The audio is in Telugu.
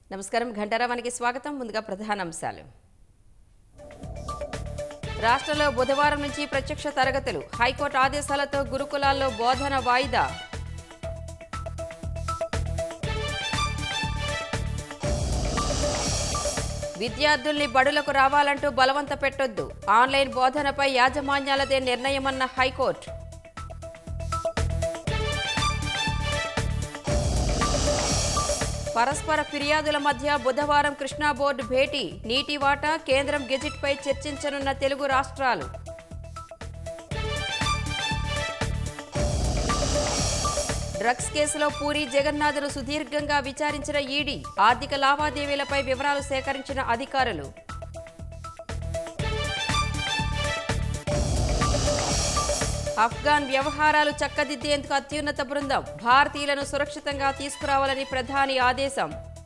నమస్కారం ఘంటారావానికి స్వాగతం ముందుగా ప్రధాన అంశాలు రాష్ట్రంలో బుధవారం నుంచి ప్రత్యక్ష తరగతులు హైకోర్టు ఆదేశాలతో గురుకులాల్లో బోధన వాయిదా విద్యార్థుల్ని బడులకు రావాలంటూ బలవంత పెట్టొద్దు ఆన్లైన్ బోధనపై యాజమాన్యాలదే నిర్ణయమన్న హైకోర్టు పరస్పర ఫిర్యాదుల మధ్య బుధవారం కృష్ణా బోర్డు భేటీ నీటి వాటా కేంద్రం గెజిట్పై చర్చించనున్న తెలుగు రాష్ట్రాలు డ్రగ్స్ కేసులో పూరి జగన్నాథ్ను సుదీర్ఘంగా విచారించిన ఈడీ ఆర్థిక లావాదేవీలపై వివరాలు సేకరించిన అధికారులు ఆఫ్ఘాన్ వ్యవహారాలు చక్కదిద్దేందుకు అత్యున్నత బృందం భారతీయులను సురక్షితంగా తీసుకురావాలని ప్రధాని ఆదేశం